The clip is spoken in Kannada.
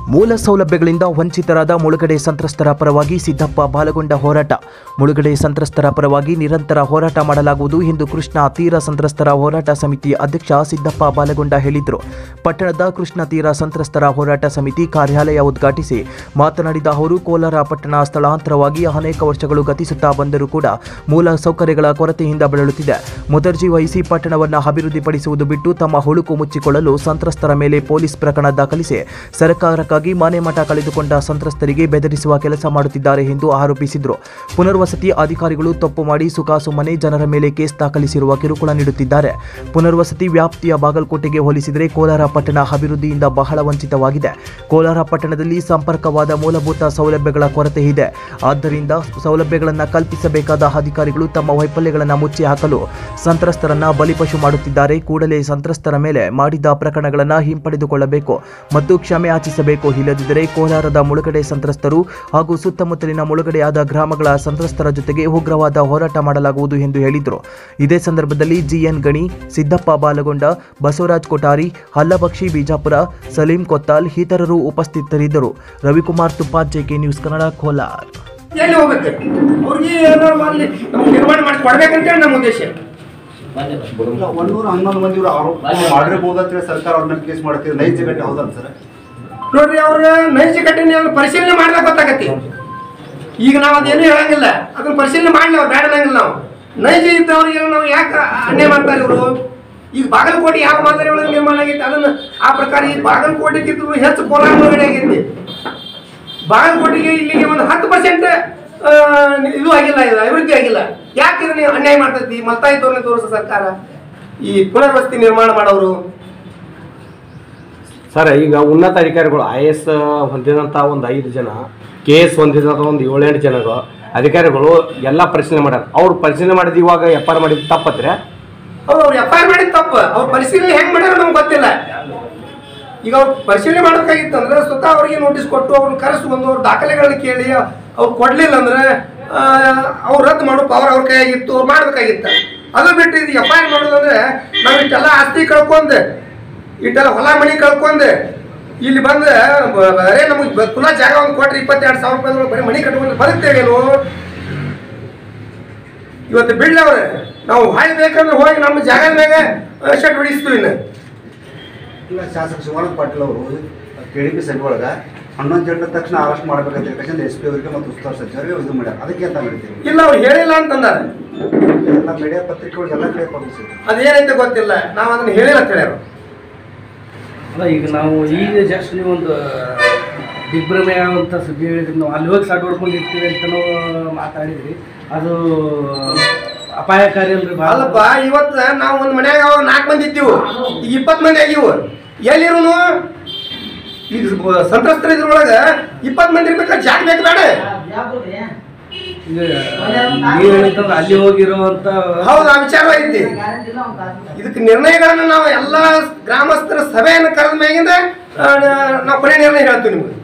ಮೂಲ ಸೌಲಭ್ಯಗಳಿಂದ ವಂಚಿತರಾದ ಮುಳುಗಡೆ ಸಂತ್ರಸ್ತರ ಪರವಾಗಿ ಸಿದ್ದಪ್ಪ ಬಾಲಗೊಂಡ ಹೋರಾಟ ಮುಳುಗಡೆ ಸಂತ್ರಸ್ತರ ಪರವಾಗಿ ನಿರಂತರ ಹೋರಾಟ ಮಾಡಲಾಗುವುದು ಎಂದು ಕೃಷ್ಣ ತೀರ ಸಂತ್ರಸ್ತರ ಹೋರಾಟ ಸಮಿತಿ ಅಧ್ಯಕ್ಷ ಸಿದ್ದಪ್ಪ ಬಾಲಗೊಂಡ ಹೇಳಿದರು ಪಟ್ಟಣದ ಕೃಷ್ಣ ತೀರ ಸಂತ್ರಸ್ತರ ಹೋರಾಟ ಸಮಿತಿ ಕಾರ್ಯಾಲಯ ಉದ್ಘಾಟಿಸಿ ಮಾತನಾಡಿದ ಅವರು ಕೋಲಾರ ಪಟ್ಟಣ ಸ್ಥಳಾಂತರವಾಗಿ ಅನೇಕ ವರ್ಷಗಳು ಗತಿಸುತ್ತಾ ಬಂದರೂ ಕೂಡ ಮೂಲ ಸೌಕರ್ಯಗಳ ಕೊರತೆಯಿಂದ ಬಳಲುತ್ತಿದೆ ಮುದರ್ಜಿ ವಹಿಸಿ ಪಟ್ಟಣವನ್ನು ಅಭಿವೃದ್ಧಿಪಡಿಸುವುದು ಬಿಟ್ಟು ತಮ್ಮ ಹುಳುಕು ಮುಚ್ಚಿಕೊಳ್ಳಲು ಸಂತ್ರಸ್ತರ ಮೇಲೆ ಪೊಲೀಸ್ ಪ್ರಕರಣ ದಾಖಲಿಸಿ ಸರ್ಕಾರಕ್ಕಾಗಿ ಮನೆ ಮಠ ಕಳೆದುಕೊಂಡ ಸಂತ್ರಸ್ತರಿಗೆ ಬೆದರಿಸುವ ಕೆಲಸ ಮಾಡುತ್ತಿದ್ದಾರೆ ಎಂದು ಆರೋಪಿಸಿದರು ಪುನರ್ವಸತಿ ಅಧಿಕಾರಿಗಳು ತಪ್ಪು ಮಾಡಿ ಸುಖಾಸುಮ್ಮನೆ ಜನರ ಮೇಲೆ ಕೇಸ್ ದಾಖಲಿಸಿರುವ ಕಿರುಕುಳ ನೀಡುತ್ತಿದ್ದಾರೆ ಪುನರ್ವಸತಿ ವ್ಯಾಪ್ತಿಯ ಬಾಗಲಕೋಟೆಗೆ ಹೋಲಿಸಿದರೆ ಕೋಲಾರ ಪಟ್ಟಣ ಅಭಿವೃದ್ಧಿಯಿಂದ ಬಹಳ ವಂಚಿತವಾಗಿದೆ ಕೋಲಾರ ಪಟ್ಟಣದಲ್ಲಿ ಸಂಪರ್ಕವಾದ ಮೂಲಭೂತ ಸೌಲಭ್ಯಗಳ ಕೊರತೆ ಇದೆ ಆದ್ದರಿಂದ ಸೌಲಭ್ಯಗಳನ್ನು ಕಲ್ಪಿಸಬೇಕಾದ ಅಧಿಕಾರಿಗಳು ತಮ್ಮ ವೈಫಲ್ಯಗಳನ್ನು ಮುಚ್ಚಿ ಹಾಕಲು ಸಂತ್ರಸ್ತರನ್ನ ಬಲಿಪಶು ಮಾಡುತ್ತಿದ್ದಾರೆ ಕೂಡಲೇ ಸಂತ್ರಸ್ತರ ಮೇಲೆ ಮಾಡಿದ ಪ್ರಕರಣಗಳನ್ನು ಹಿಂಪಡೆದುಕೊಳ್ಳಬೇಕು ಮತ್ತು ಕ್ಷಮೆ ಯಾಚಿಸಬೇಕು ಇಲ್ಲದಿದ್ದರೆ ಕೋಲಾರದ ಮುಳುಗಡೆ ಸಂತ್ರಸ್ತರು ಹಾಗೂ ಸುತ್ತಮುತ್ತಲಿನ ಮುಳುಗಡೆಯಾದ ಗ್ರಾಮಗಳ ಸಂತ್ರಸ್ತರ ಜೊತೆಗೆ ಉಗ್ರವಾದ ಹೋರಾಟ ಮಾಡಲಾಗುವುದು ಎಂದು ಹೇಳಿದರು ಇದೇ ಸಂದರ್ಭದಲ್ಲಿ ಜಿಎನ್ ಗಣಿ ಸಿದ್ದಪ್ಪ ಬಾಲಗೊಂಡ ಬಸವರಾಜ್ ಕೊಠಾರಿ ಹಲ್ಲಬಕ್ಷಿ ಬಿಜಾಪುರ ಸಲೀಂ ಕೊತ್ತಾಲ್ ಇತರರು ಉಪಸ್ಥಿತರಿದ್ದರು ರವಿಕುಮಾರ್ ತುಪ್ಪಾದ್ ಜೆಕೆ ನ್ಯೂಸ್ ಕನ್ನಡ ಕೋಲಾರ್ ಎಲ್ಲಿ ಹೋಗ್ಬೇಕು ಅವ್ರಿಗೆ ಏನಾರು ಮಾಡಲಿ ನಮ್ಗೆ ನಿರ್ಮಾಣ ಮಾಡಿ ಕೊಡ್ಬೇಕಂತೇಳಿ ನಮ್ಮ ಉದ್ದೇಶ ಇಲ್ಲ, ಒಂದೂರ ಹನ್ನೊಂದು ಮಂದಿ ಇವ್ರು ಆರೋಪ ಮಾಡಿರ್ಬೋದಂತೇಳಿ ಸರ್ಕಾರ ಅವ್ರ ಮೇಲೆ ಕೇಸ್ ಮಾಡ್ತೀವಿ ನೈಜ ಘಟನೆ ಹೌದಲ್ಲ ಸರ್ ನೋಡ್ರಿ ಅವ್ರ ನೈಜ ಘಟನೆ ಪರಿಶೀಲನೆ ಮಾಡ್ದಾಗ ಗೊತ್ತಾಗತ್ತೆ ಈಗ ನಾವು ಅದೇನು ಹೇಳಂಗಿಲ್ಲ ಅದನ್ನ ಪರಿಶೀಲನೆ ಮಾಡಲಿ ಅವ್ರು ಬೇಡ ಅನ್ನಂಗಿಲ್ಲ ನಾವು ನೈಜ ಇದ್ದವ್ರಿಗೆ ನಾವು ಯಾಕೆ ಅನ್ಯಾಯ ಮಾಡ್ತಾರೆ ಇವರು ಈಗ ಬಾಗಲಕೋಟೆ ಯಾವ ಮಾದರಿ ಒಳಗೆ ನಿರ್ಮಾಣ ಆಗೈತೆ ಅದನ್ನ ಆ ಪ್ರಕಾರ ಈ ಬಾಗಲಕೋಟೆಗಿಂತ ಹೆಚ್ಚು ಕೋಲಾರ ಒಳಗಡೆ ಆಗೈತಿ ಬಾಗಲಕೋಟೆಗೆ ಇಲ್ಲಿಗೆ ಒಂದು ಹತ್ತು ಪರ್ಸೆಂಟ್ ಇದು ಆಗಿಲ್ಲ ಇದು ಅಭಿವೃದ್ಧಿ ಆಗಿಲ್ಲ ಯಾಕೆ ಇದನ್ನ ಅನ್ಯಾಯ ಮಾಡ್ತೈತಿ ಮಲ್ತಾಯಿ ತೋರಣ ತೋರಿಸೋ ಸರ್ಕಾರ ಈ ಪುನರ್ವಸತಿ ನಿರ್ಮಾಣ ಮಾಡೋರು ಸರ್ ಈಗ ಉನ್ನತ ಅಧಿಕಾರಿಗಳು ಐ ಎಸ್ ಹೊಂದಿದಂಥ ಒಂದು ಐದು ಜನ ಕೆ ಎಸ್ ಹೊಂದಿದಂಥ ಒಂದು ಏಳೆಂಟು ಜನರು ಅಧಿಕಾರಿಗಳು ಎಲ್ಲ ಪರಿಶೀಲನೆ ಮಾಡ್ಯಾರ ಅವ್ರು ಪರಿಶೀಲನೆ ಮಾಡಿದ ಇವಾಗ ಎಫ್ ಆರ್ ಮಾಡಿದ ತಪ್ಪತ್ರೆ ಹೌದು ಅವ್ರು ಎಫ್ ಐ ಆರ್ ಮಾಡಿದ ತಪ್ಪು ಅವ್ರು ಪರಿಶೀಲನೆ ಹೆಂಗ್ ಮಾಡ್ಯಾರ ನಮ್ಗೆ ಗೊತ್ತಿಲ್ಲ ಈಗ ಅವ್ರು ಪರಿಶೀಲನೆ ಮಾಡೋಕ್ಕಾಗಿತ್ತು ಅಂದ್ರೆ ಸ್ವತಃ ಅವ್ರಿಗೆ ನೋಟಿಸ್ ಕೊಟ್ಟು ಅವ್ರನ್ನ ಕರೆಸಿ ಒಂದು ಅವ್ರ ದಾಖಲೆಗಳನ್ನ ಕೇಳಿ ಅವ್ರು ಕೊಡ್ಲಿಲ್ಲ ಅಂದ್ರೆ ಆ, ಅವ್ರು ರದ್ದು ಮಾಡೋ ಪವರ್ ಅವ್ರ ಕೈಯಾಗಿತ್ತು ಅವ್ರು ಮಾಡ್ಬೇಕಾಗಿತ್ತು ಅದು ಬಿಟ್ಟು ಇದು ಎಫ್ ಐ ಆರ್ ಮಾಡೋದಂದ್ರೆ ನಾವು ಇಷ್ಟೆಲ್ಲ ಆಸ್ತಿ ಕಳ್ಕೊಂಡ್ ಇಷ್ಟೆಲ್ಲ ಹೊಲ ಮನಿ ಕಳ್ಕೊಂಡ್ ಇಲ್ಲಿ ಬಂದ ಬ- ಬರೇ ನಮಗೆ ಕುಲ ಜಾಗ ಒಂದು ಕೊಟ್ರೆ ಇಪ್ಪತ್ತೆರಡು ಸಾವಿರ ರೂಪಾಯಿ ಬರೀ ಮನಿ ಕಟ್ಕೊಂಡು ಬದುಕ್ತೇವೇನು ಇವತ್ತು ಬಿಡ್ಲವ್ರೆ ನಾವು ಹಾಯ್ ಬೇಕಂದ್ರೆ ಹೋಗಿ ನಮ್ಮ ಜಾಗದ ಮ್ಯಾಗ ಶೆಟ್ ಹೊಡಿಸ್ತೀವಿ ಇನ್ನು ಈಗ ಶಾಸಕ ಶಿವಾನಂದ ಪಾಟೀಲ್ ಅವರು ಕೆ ಡಿ ಪಿ ಸಭೆ ಒಳಗೆ ಹನ್ನೊಂದು ಜನರ ತಕ್ಷಣ ಅರೆಸ್ಟ್ ಮಾಡ್ಬೇಕಂತ ಹೇಳ್ಕೊಂಡು ಎಸ್ ಪಿ ಅವರಿಗೆ ಮತ್ತು ಉಸ್ತುವಾರಿ ಸಚಿವರಿಗೆ ಇದು ಮಾಡ್ಯಾರ ಅದಕ್ಕೆ ಅಂತ ಮಾಡ್ತೀವಿ ಇಲ್ಲ ಅವ್ರು ಹೇಳಿಲ್ಲ ಅಂತಂದಾರ ಎಲ್ಲ ಮೀಡಿಯಾ ಪತ್ರಿಕೆಗಳು ಎಲ್ಲ ಕಡೆ ಪಬ್ಲಿಸಿದೆ ಅದೇನೈತೆ ಗೊತ್ತಿಲ್ಲ ನಾವು ಅದನ್ನ ಹೇಳಿಲ್ಲ ಅಂತ ಹೇಳ್ಯಾರ ಅಲ್ಲ ಈಗ ನಾವು ಈಗ ಜಸ್ಟ್ ನೀವು ಒಂದು ದಿಗ್ಭ್ರಮೆ ಆಗುವಂಥ ಸುದ್ದಿ ಹೇಳಿದ್ರಿ ನಾವು ಅಲ್ಲಿ ಹೋಗಿ ಸಾಟ್ ಹೊಡ್ಕೊಂಡು ಇರ್ತೀವಿ ಅಂತ ನಾವು ಮಾತಾಡಿದ್ರಿ ಅದು ಅಪಾಯಕಾರಿ ಅಲ್ರಿ ಭಾಳ ಅಲ್ಲಪ್ಪ ಇವತ್ತು ನಾವು ಒಂದು ಮನ್ಯಾಗ ಅವಾಗ ನಾಲ್ಕು ಮಂದಿ ಇದ್ದೀವು ಈಗ ಇಪ್ಪತ್ತು ಮಂದಿ ಆಗಿವು ಎಲ್ಲಿರುನು ಈಗ ಬ- ಸಂತ್ರಸ್ತರ ಇದ್ರೊಳಗೆ ಇಪ್ಪತ್ತು ಮಂದಿ ಇರ್ಬೇಕಾ ಜಾಗ ಬೇಕು ಬೇಡ ಈಗ ನೀವು ಹೇಳಿದ್ರೆ ಅಲ್ಲಿ ಹೋಗಿರುವಂಥ ಹೌದು ಆ ವಿಚಾರ ಐತಿ ಇದಕ್ಕೆ ನಿರ್ಣಯಗಳನ್ನ ನಾವು ಎಲ್ಲ ಗ್ರಾಮಸ್ಥರ ಸಭೆಯನ್ನು ಕರೆದ ಮ್ಯಾಗಿಂದ ಆ, ನಾವು ಕೊನೆ ನಿರ್ಣಯ ಹೇಳ್ತೀವಿ ನಿಮ್ಗೆ